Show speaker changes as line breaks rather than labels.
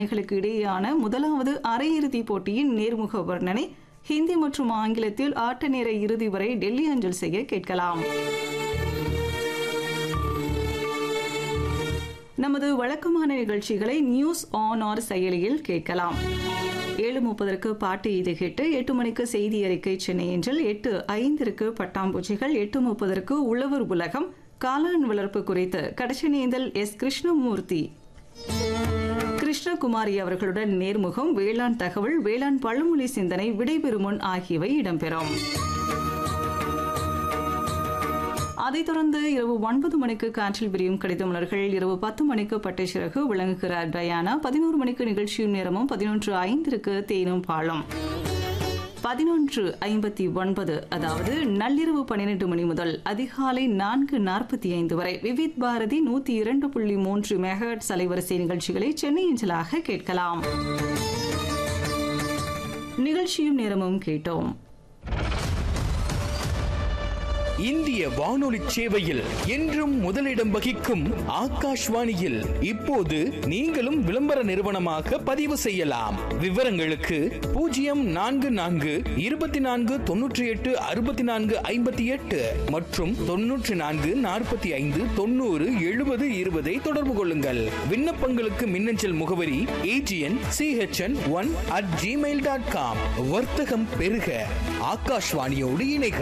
அணிகளுக்கு இடையேயான முதலாவது அரையிறுதிப் போட்டியின் நேர்முக வர்ணனை ஹிந்தி மற்றும் ஆங்கிலத்தில் ஆட்ட நேர இறுதி வரை டெல்லி அஞ்சல் செய்ய கேட்கலாம் நமது வழக்கமான நிகழ்ச்சிகளை நியூஸ் ஆன் ஆர் செயலியில் கேட்கலாம் ஏழு முப்பதற்கு பாட்டு இது கேட்டு எட்டு மணிக்கு செய்தி அறிக்கை சென்னை என்றில் எட்டு ஐந்திற்கு பட்டாம்பூச்சிகள் எட்டு முப்பதற்கு உழவர் உலகம் காளான் வளர்ப்பு குறித்து கடச்சனேந்தல் எஸ் கிருஷ்ணமூர்த்தி கிருஷ்ணகுமாரி அவர்களுடன் நேர்முகம் வேளாண் தகவல் வேளாண் பழமொழி சிந்தனை விடைபெறும் முன் ஆகியவை இடம்பெறும் அதைத் தொடர்ந்து இரவு ஒன்பது மணிக்கு காற்றில் விரியும் கடிதமலர்கள் இரவு பத்து மணிக்கு பட்டேசிறகு விளங்குகிறார் டயானா பதினோரு மணிக்கு நிகழ்ச்சியும் நேரமும் பதினொன்று ஐந்திற்கு தேனும் பாலும் பதினொன்று ஐம்பத்தி ஒன்பது அதாவது நள்ளிரவு பன்னிரண்டு மணி முதல் அதிகாலை நான்கு நாற்பத்தி ஐந்து வரை விவித் பாரதி நூத்தி இரண்டு புள்ளி மூன்று மெகட் அலைவரிசை நிகழ்ச்சிகளை சென்னை அஞ்சலாக கேட்கலாம் நிகழ்ச்சியும் நேரமும் கேட்டோம்
இந்திய வானொலி சேவையில் என்றும் முதலிடம் வகிக்கும் ஆகாஷ்வாணியில் இப்போது நீங்களும் விளம்பர நிறுவனமாக பதிவு செய்யலாம் விவரங்களுக்கு பூஜ்ஜியம் நான்கு நான்கு இருபத்தி நான்கு தொன்னூற்றி எட்டு அறுபத்தி நான்கு ஐம்பத்தி எட்டு மற்றும் தொன்னூற்றி நான்கு நாற்பத்தி ஐந்து தொண்ணூறு எழுபது இருபதை தொடர்பு கொள்ளுங்கள் விண்ணப்பங்களுக்கு மின்னஞ்சல் முகவரி AGN CHN one at Gmail dot com வர்த்தகம் பெருக ஆகாஷ்வாணியோடு இணைக